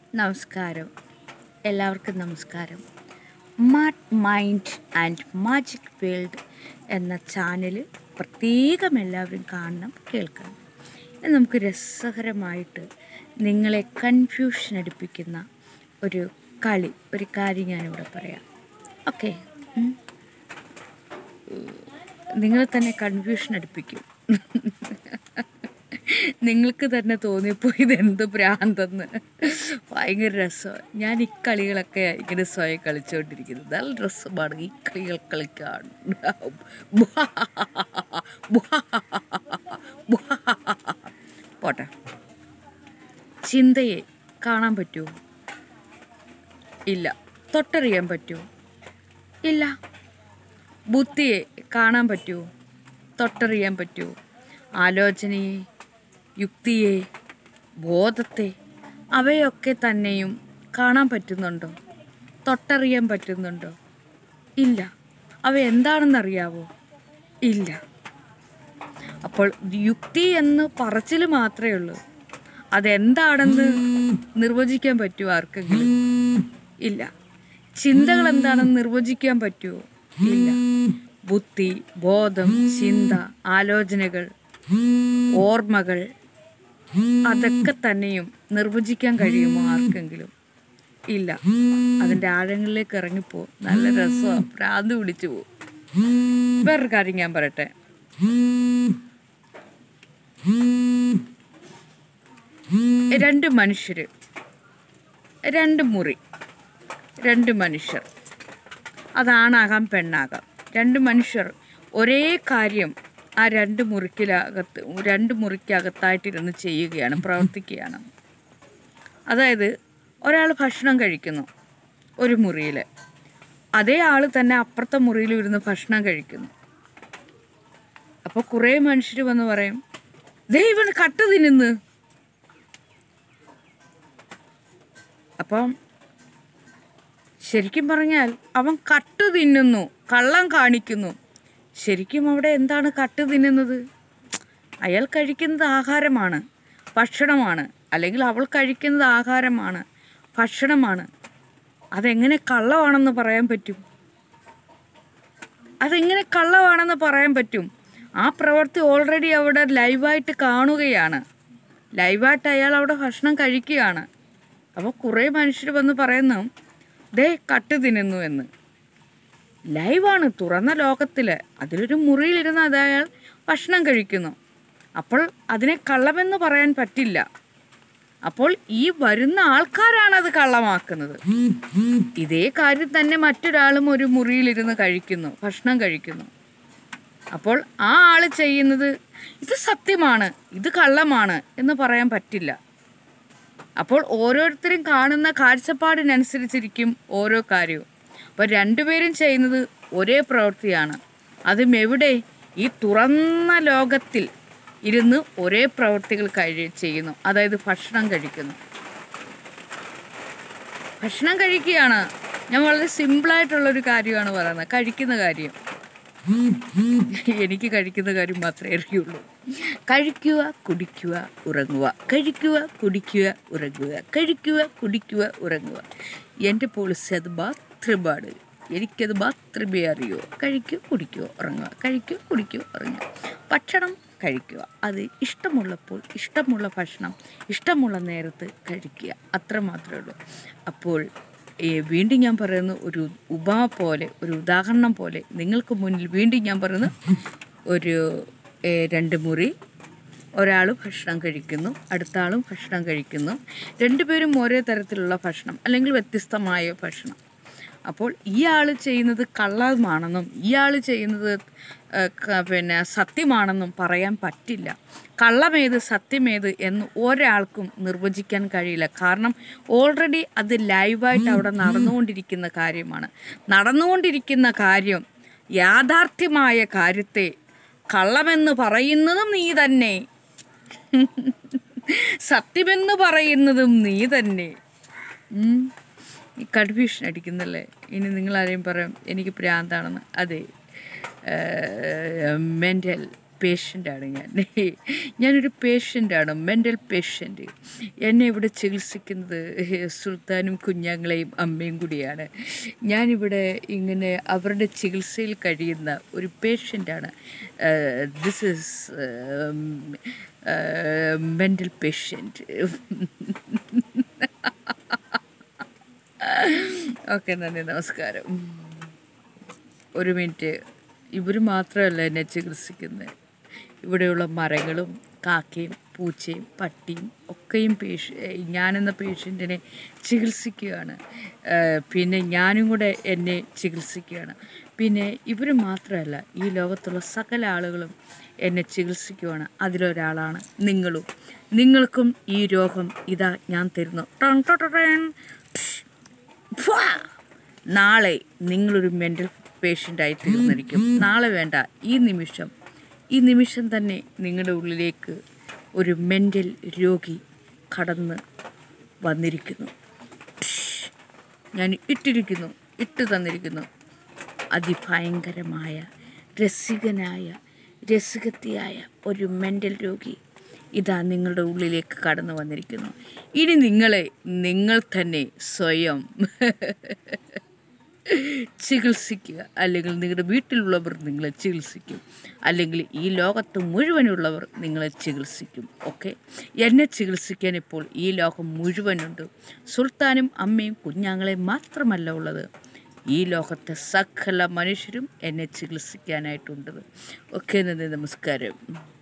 നമസ്കാരം എല്ലാവർക്കും നമസ്കാരം mad mind and magic world എന്ന ചാനൽ പ്രത്യേകം എല്ലാവരും കാണണം കേൾക്കണം ഇത് നമുക്ക് രസകരമായിട്ട് നിങ്ങളെ കൺഫ്യൂഷൻ അടുപ്പിക്കുന്ന ഒരു കളി ഒരു കാര്യം ഞാനിവിടെ പറയാം ഓക്കെ നിങ്ങൾ തന്നെ കൺഫ്യൂഷൻ അടുപ്പിക്കും നിങ്ങൾക്ക് തന്നെ തോന്നിയപ്പോൾ ഇതെന്ത് ഭ്രാന്തെന്ന് ഭയങ്കര രസമാണ് ഞാൻ ഈ കളികളൊക്കെ ഇങ്ങനെ സ്വയം കളിച്ചുകൊണ്ടിരിക്കുന്നത് നല്ല രസമാണ് ഈ കളികൾ കളിക്കാൻ പോട്ടെ ചിന്തയെ കാണാൻ പറ്റുമോ ഇല്ല തൊട്ടറിയാൻ പറ്റുമോ ഇല്ല ബുദ്ധിയെ കാണാൻ പറ്റുമോ തൊട്ടറിയാൻ പറ്റുമോ ആലോചനയെ യുക്തിയെ ബോധത്തെ അവയൊക്കെ തന്നെയും കാണാൻ പറ്റുന്നുണ്ടോ തൊട്ടറിയാൻ പറ്റുന്നുണ്ടോ ഇല്ല അവ എന്താണെന്നറിയാവോ ഇല്ല അപ്പോൾ യുക്തി എന്ന് പറച്ചിൽ മാത്രമേ ഉള്ളൂ അതെന്താണെന്ന് നിർവചിക്കാൻ പറ്റുമോ ആർക്കെങ്കിലും ഇല്ല ചിന്തകൾ എന്താണെന്ന് നിർവചിക്കാൻ പറ്റുമോ ഇല്ല ബുദ്ധി ബോധം ചിന്ത ആലോചനകൾ ഓർമ്മകൾ അതൊക്കെ തന്നെയും നിർവചിക്കാൻ കഴിയുമോ ആർക്കെങ്കിലും ഇല്ല അതിൻ്റെ ആഴങ്ങളിലേക്ക് ഇറങ്ങിപ്പോ നല്ല രസമാണ് ഭ്രാന്ത് പിടിച്ചു പോകും വേറൊരു കാര്യം ഞാൻ പറയട്ടെ രണ്ട് മനുഷ്യർ രണ്ട് മുറി രണ്ട് മനുഷ്യർ അതാണാകാം പെണ്ണാകാം രണ്ട് മനുഷ്യർ ഒരേ കാര്യം ആ രണ്ട് മുറിക്കിലകത്ത് രണ്ട് മുറിക്കകത്തായിട്ടിരുന്ന് ചെയ്യുകയാണ് പ്രവർത്തിക്കുകയാണ് അതായത് ഒരാൾ ഭക്ഷണം കഴിക്കുന്നു ഒരു മുറിയിൽ അതേ ആൾ തന്നെ അപ്പുറത്തെ മുറിയിൽ ഇരുന്ന് ഭക്ഷണം കഴിക്കുന്നു അപ്പോൾ കുറേ മനുഷ്യർ വന്ന് പറയും ദൈവൻ കട്ട് തിന്നുന്നു അപ്പം ശരിക്കും പറഞ്ഞാൽ അവൻ കട്ട് തിന്നുന്നു കള്ളം കാണിക്കുന്നു ശരിക്കും അവിടെ എന്താണ് കട്ട് തിന്നുന്നത് അയാൾ കഴിക്കുന്നത് ആഹാരമാണ് ഭക്ഷണമാണ് അല്ലെങ്കിൽ അവൾ കഴിക്കുന്നത് ആഹാരമാണ് ഭക്ഷണമാണ് അതെങ്ങനെ കള്ളമാണെന്ന് പറയാൻ പറ്റും അതെങ്ങനെ കള്ളമാണെന്ന് പറയാൻ പറ്റും ആ പ്രവൃത്തി ഓൾറെഡി അവിടെ ലൈവായിട്ട് കാണുകയാണ് ലൈവായിട്ട് അയാൾ അവിടെ ഭക്ഷണം കഴിക്കുകയാണ് അപ്പോൾ കുറേ മനുഷ്യർ വന്ന് പറയുന്നു ദേ കട്ട് തിന്നുന്നു എന്ന് ലൈവാണ് തുറന്ന ലോകത്തിൽ അതിലൊരു മുറിയിലിരുന്ന് അത് അയാൾ ഭക്ഷണം കഴിക്കുന്നു അപ്പോൾ അതിനെ കള്ളമെന്ന് പറയാൻ പറ്റില്ല അപ്പോൾ ഈ വരുന്ന ആൾക്കാരാണ് അത് കള്ളമാക്കുന്നത് ഇതേ കാര്യം തന്നെ മറ്റൊരാളും ഒരു മുറിയിലിരുന്ന് കഴിക്കുന്നു ഭക്ഷണം കഴിക്കുന്നു അപ്പോൾ ആ ആൾ ചെയ്യുന്നത് ഇത് സത്യമാണ് ഇത് കള്ളമാണ് എന്ന് പറയാൻ പറ്റില്ല അപ്പോൾ ഓരോരുത്തരും കാണുന്ന കാഴ്ചപ്പാടിനനുസരിച്ചിരിക്കും ഓരോ കാര്യവും അപ്പോൾ രണ്ടുപേരും ചെയ്യുന്നത് ഒരേ പ്രവൃത്തിയാണ് അതും എവിടെ ഈ തുറന്ന ലോകത്തിൽ ഇരുന്ന് ഒരേ പ്രവൃത്തികൾ കഴി ചെയ്യുന്നു അതായത് ഭക്ഷണം കഴിക്കുന്നു ഭക്ഷണം കഴിക്കുകയാണ് ഞാൻ വളരെ സിമ്പിളായിട്ടുള്ളൊരു കാര്യമാണ് പറയുന്നത് കഴിക്കുന്ന കാര്യം എനിക്ക് കഴിക്കുന്ന കാര്യം മാത്രമേ അറിയുള്ളൂ കഴിക്കുക കുടിക്കുക ഉറങ്ങുക കഴിക്കുക കുടിക്കുക ഉറങ്ങുക കഴിക്കുക കുടിക്കുക ഉറങ്ങുക എൻ്റെ പോളിസി അത് മാത്രമാണ് എനിക്കത് മാത്രമേ അറിയൂ കഴിക്കുക കുടിക്കുക ഉറങ്ങുക കഴിക്കുക കുടിക്കുക ഉറങ്ങുക ഭക്ഷണം കഴിക്കുക അത് ഇഷ്ടമുള്ളപ്പോൾ ഇഷ്ടമുള്ള ഭക്ഷണം ഇഷ്ടമുള്ള നേരത്ത് കഴിക്കുക അത്ര മാത്രമേ ഉള്ളൂ അപ്പോൾ ഈ വീണ്ടും ഞാൻ പറയുന്നു ഒരു ഉപമ പോലെ ഒരു ഉദാഹരണം പോലെ നിങ്ങൾക്ക് മുന്നിൽ വീണ്ടും ഞാൻ പറയുന്നു ഒരു ഏ, രണ്ട് മുറി ഒരാൾ ഭക്ഷണം കഴിക്കുന്നു അടുത്ത ആളും ഭക്ഷണം കഴിക്കുന്നു രണ്ടുപേരും ഒരേ തരത്തിലുള്ള ഭക്ഷണം അല്ലെങ്കിൽ വ്യത്യസ്തമായ ഭക്ഷണം അപ്പോൾ ഈ ആൾ ചെയ്യുന്നത് കള്ളമാണെന്നും ഈ ആൾ ചെയ്യുന്നത് ഏ, ക- പിന്നെ സത്യമാണെന്നും പറയാൻ പറ്റില്ല കള്ളമേത് സത്യമേത് എന്ന് ഒരാൾക്കും നിർവചിക്കാൻ കഴിയില്ല കാരണം ഓൾറെഡി അത് ലൈവായിട്ട് അവിടെ നടന്നുകൊണ്ടിരിക്കുന്ന കാര്യമാണ് നടന്നുകൊണ്ടിരിക്കുന്ന കാര്യം യാഥാർത്ഥ്യമായ കാര്യത്തെ കള്ളമെന്ന് പറയുന്നതും നീ തന്നെ സത്യമെന്ന് പറയുന്നതും നീ തന്നെ ഉം. ഈ കൺഫ്യൂഷൻ അടിക്കുന്നല്ലേ ഇനി നിങ്ങൾ ആരെയും പറയും എനിക്ക് പ്രാന്താണെന്ന് അതെ മെൻ്റൽ പേഷ്യൻ്റാണ് ഞാൻ ഞാനൊരു പേഷ്യൻ്റാണ് മെൻ്റൽ പേഷ്യൻ്റ് എന്നെ ഇവിടെ ചികിത്സിക്കുന്നത് സുൽത്താനും കുഞ്ഞാങ്ങളെയും അമ്മയും കൂടിയാണ് ഞാനിവിടെ ഇങ്ങനെ അവരുടെ ചികിത്സയിൽ കഴിയുന്ന ഒരു പേഷ്യൻ്റാണ് this is mental patient okay നന്ദി നമസ്കാരം ഒരു മിനിറ്റ് ഇവർ മാത്രമല്ല എന്നെ ചികിത്സിക്കുന്നത് ഇവിടെയുള്ള മരങ്ങളും കാക്കയും പൂച്ചയും പട്ടിയും ഒക്കെയും പേഷ ഞാനെന്ന പേഷ്യൻറ്റിനെ ചികിത്സിക്കുകയാണ് ഏഹ് പിന്നെ ഞാനും കൂടെ എന്നെ ചികിത്സിക്കുകയാണ് പിന്നെ ഇവർ മാത്രമല്ല ഈ ലോകത്തുള്ള സകല ആളുകളും എന്നെ ചികിത്സിക്കുകയാണ് അതിലൊരാളാണ് നിങ്ങളും നിങ്ങൾക്കും ഈ രോഗം ഇതാ ഞാൻ തരുന്നു ടൺ ടൺ ടൺ ടൺ. ഫാ! നാളെ നിങ്ങളൊരു മെൻ്റൽ പേഷ്യൻ്റായി തീർന്നിരിക്കും നാളെ വേണ്ട ഈ നിമിഷം ഈ നിമിഷം തന്നെ നിങ്ങളുടെ ഉള്ളിലേക്ക് ഒരു മെൻ്റൽ രോഗി കടന്ന് വന്നിരിക്കുന്നു ഞാൻ ഇട്ടിരിക്കുന്നു ഇട്ട് തന്നിരിക്കുന്നു അതിഭയങ്കരമായ രസികനായ രസികത്തിയായ ഒരു മെൻ്റൽ രോഗി ഇതാ നിങ്ങളുടെ ഉള്ളിലേക്ക് കടന്നു വന്നിരിക്കുന്നു ഇനി നിങ്ങളെ നിങ്ങൾ തന്നെ സ്വയം ചികിത്സിക്കുക അല്ലെങ്കിൽ നിങ്ങളുടെ വീട്ടിലുള്ളവർ നിങ്ങളെ ചികിത്സിക്കും അല്ലെങ്കിൽ ഈ ലോകത്ത് മുഴുവനുള്ളവർ നിങ്ങളെ ചികിത്സിക്കും ഓക്കെ എന്നെ ചികിത്സിക്കാൻ ഇപ്പോൾ ഈ ലോകം മുഴുവനുണ്ട് സുൽത്താനും അമ്മയും കുഞ്ഞാങ്ങളെ മാത്രമല്ല ഉള്ളത് ഈ ലോകത്തെ സകല മനുഷ്യരും എന്നെ ചികിത്സിക്കാനായിട്ടുണ്ട് ഓക്കെ നന്ദി നമസ്കാരം